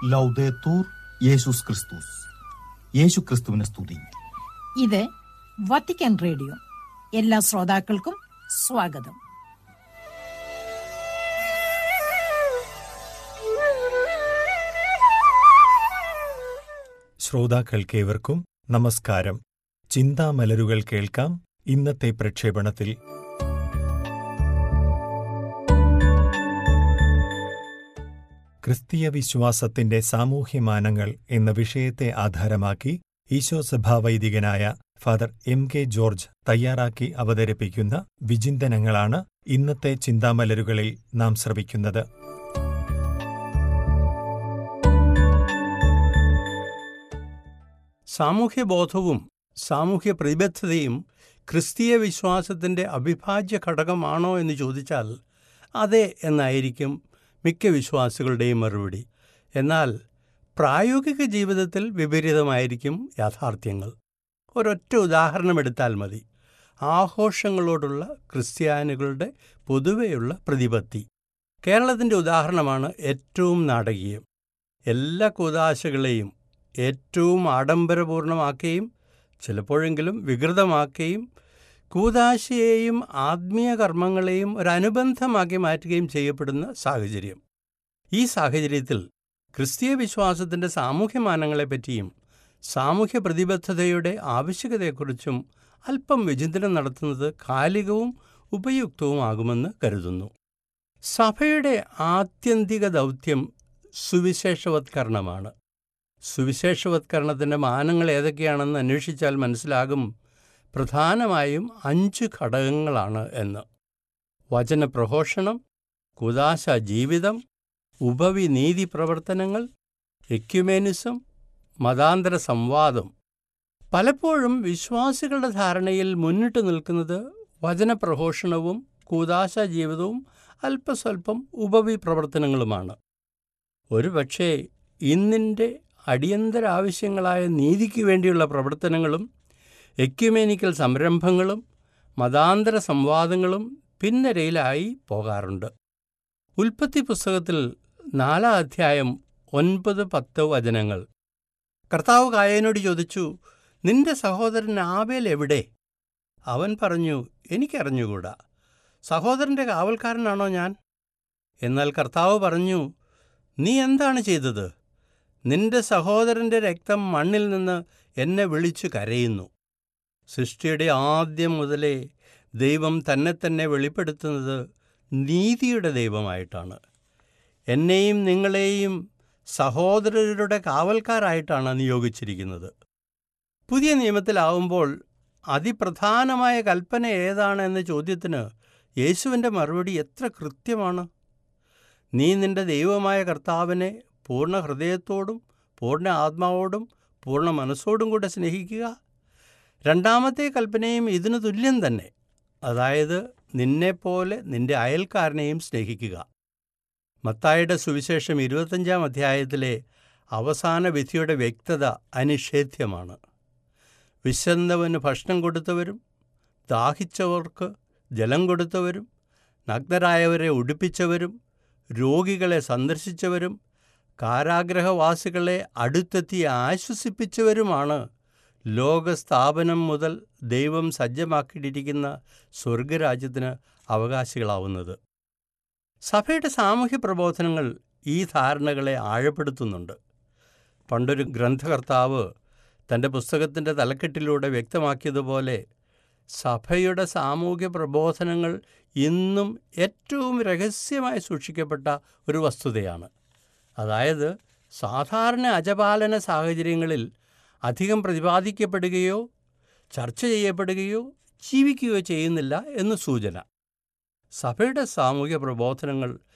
ലൗദേത്തൂർ യേശുസ് ക്രിസ്തുസ് യേശു ക്രിസ്തുവിനെ സ്തുതി ഇത് വത്തിക്കാൻ റേഡിയോ എല്ലാ ശ്രോതാക്കൾക്കും സ്വാഗതം ശ്രോതാക്കൾക്കേവർക്കും നമസ്കാരം ചിന്താമലരുകൾ കേൾക്കാം ഇന്നത്തെ പ്രക്ഷേപണത്തിൽ ക്രിസ്തീയ വിശ്വാസത്തിന്റെ സാമൂഹ്യമാനങ്ങൾ എന്ന വിഷയത്തെ ആധാരമാക്കി ഈശോ സഭാവൈദികനായ ഫാദർ എം കെ ജോർജ് തയ്യാറാക്കി അവതരിപ്പിക്കുന്ന വിചിന്തനങ്ങളാണ് ഇന്നത്തെ ചിന്താമലരുകളിൽ നാം ശ്രവിക്കുന്നത് സാമൂഹ്യബോധവും സാമൂഹ്യ പ്രതിബദ്ധതയും ക്രിസ്തീയ വിശ്വാസത്തിൻ്റെ അവിഭാജ്യ ഘടകമാണോ എന്ന് ചോദിച്ചാൽ അതെ എന്നായിരിക്കും മിക്ക വിശ്വാസികളുടെയും മറുപടി എന്നാൽ പ്രായോഗിക ജീവിതത്തിൽ വിപരീതമായിരിക്കും യാഥാർത്ഥ്യങ്ങൾ ഒരൊറ്റ ഉദാഹരണം എടുത്താൽ മതി ആഘോഷങ്ങളോടുള്ള ക്രിസ്ത്യാനികളുടെ പൊതുവെയുള്ള പ്രതിപത്തി കേരളത്തിൻ്റെ ഉദാഹരണമാണ് ഏറ്റവും നാടകീയം എല്ലാ കൂതാശകളെയും ഏറ്റവും ആഡംബരപൂർണമാക്കുകയും ചിലപ്പോഴെങ്കിലും വികൃതമാക്കുകയും കൂതാശയെയും ആത്മീയ കർമ്മങ്ങളെയും ഒരനുബന്ധമാക്കി മാറ്റുകയും ചെയ്യപ്പെടുന്ന സാഹചര്യം ഈ സാഹചര്യത്തിൽ ക്രിസ്തീയ വിശ്വാസത്തിൻ്റെ സാമൂഹ്യമാനങ്ങളെപ്പറ്റിയും സാമൂഹ്യ പ്രതിബദ്ധതയുടെ ആവശ്യകതയെക്കുറിച്ചും അല്പം വിചിന്തനം നടത്തുന്നത് കാലികവും ഉപയുക്തവുമാകുമെന്ന് കരുതുന്നു സഭയുടെ ആത്യന്തിക ദൗത്യം സുവിശേഷവത്കരണമാണ് സുവിശേഷവത്കരണത്തിൻ്റെ മാനങ്ങൾ ഏതൊക്കെയാണെന്ന് അന്വേഷിച്ചാൽ മനസ്സിലാകും പ്രധാനമായും അഞ്ച് ഘടകങ്ങളാണ് എന്ന് വചനപ്രഘോഷണം കുദാശ ജീവിതം ഉപവി നീതി പ്രവർത്തനങ്ങൾ എക്യുമേനിസം മതാന്തര സംവാദം പലപ്പോഴും വിശ്വാസികളുടെ ധാരണയിൽ മുന്നിട്ട് നിൽക്കുന്നത് വചനപ്രഘോഷണവും കൂതാശ ജീവിതവും അല്പസ്വല്പം ഉപവി പ്രവർത്തനങ്ങളുമാണ് ഒരുപക്ഷേ ഇന്നിൻ്റെ അടിയന്തര ആവശ്യങ്ങളായ നീതിക്ക് വേണ്ടിയുള്ള പ്രവർത്തനങ്ങളും എക്യുമേനിക്കൽ സംരംഭങ്ങളും മതാന്തര സംവാദങ്ങളും പിന്നരയിലായി പോകാറുണ്ട് ഉൽപ്പത്തി പുസ്തകത്തിൽ നാലാം അധ്യായം ഒൻപത് പത്ത് വചനങ്ങൾ കർത്താവ് കായനോട് ചോദിച്ചു നിന്റെ സഹോദരൻ ആബേൽ എവിടെ അവൻ പറഞ്ഞു എനിക്കറിഞ്ഞുകൂടാ സഹോദരൻ്റെ കാവൽക്കാരനാണോ ഞാൻ എന്നാൽ കർത്താവ് പറഞ്ഞു നീ എന്താണ് ചെയ്തത് നിന്റെ സഹോദരൻ്റെ രക്തം മണ്ണിൽ നിന്ന് എന്നെ വിളിച്ചു കരയുന്നു സൃഷ്ടിയുടെ ആദ്യം മുതലേ ദൈവം തന്നെ തന്നെ വെളിപ്പെടുത്തുന്നത് നീതിയുടെ ദൈവമായിട്ടാണ് എന്നെയും നിങ്ങളെയും സഹോദരരുടെ കാവൽക്കാരായിട്ടാണ് നിയോഗിച്ചിരിക്കുന്നത് പുതിയ നിയമത്തിലാവുമ്പോൾ അതിപ്രധാനമായ കൽപ്പന ഏതാണ് എന്ന ചോദ്യത്തിന് യേശുവിൻ്റെ മറുപടി എത്ര കൃത്യമാണ് നീ നിന്റെ ദൈവമായ കർത്താവിനെ പൂർണ്ണ ഹൃദയത്തോടും പൂർണ്ണ ആത്മാവോടും പൂർണ്ണ മനസ്സോടും കൂടെ സ്നേഹിക്കുക രണ്ടാമത്തെ കൽപ്പനയും ഇതിനു തുല്യം തന്നെ അതായത് നിന്നെപ്പോലെ നിന്റെ അയൽക്കാരനെയും സ്നേഹിക്കുക മത്തായുടെ സുവിശേഷം ഇരുപത്തഞ്ചാം അധ്യായത്തിലെ അവസാന വിധിയുടെ വ്യക്തത അനിഷേധ്യമാണ് വിശന്നവന് ഭക്ഷണം കൊടുത്തവരും ദാഹിച്ചവർക്ക് ജലം കൊടുത്തവരും നഗ്നരായവരെ ഉടുപ്പിച്ചവരും രോഗികളെ സന്ദർശിച്ചവരും കാരാഗ്രഹവാസികളെ അടുത്തെത്തി ആശ്വസിപ്പിച്ചവരുമാണ് ലോകസ്ഥാപനം മുതൽ ദൈവം സജ്ജമാക്കിയിട്ടിരിക്കുന്ന സ്വർഗരാജ്യത്തിന് അവകാശികളാവുന്നത് സഭയുടെ സാമൂഹ്യ പ്രബോധനങ്ങൾ ഈ ധാരണകളെ ആഴപ്പെടുത്തുന്നുണ്ട് പണ്ടൊരു ഗ്രന്ഥകർത്താവ് തൻ്റെ പുസ്തകത്തിൻ്റെ തലക്കെട്ടിലൂടെ വ്യക്തമാക്കിയതുപോലെ സഭയുടെ സാമൂഹ്യ പ്രബോധനങ്ങൾ ഇന്നും ഏറ്റവും രഹസ്യമായി സൂക്ഷിക്കപ്പെട്ട ഒരു വസ്തുതയാണ് അതായത് സാധാരണ അജപാലന സാഹചര്യങ്ങളിൽ അധികം പ്രതിപാദിക്കപ്പെടുകയോ ചർച്ച ചെയ്യപ്പെടുകയോ ജീവിക്കുകയോ ചെയ്യുന്നില്ല എന്ന് സൂചന സഭയുടെ സാമൂഹ്യ പ്രബോധനങ്ങൾ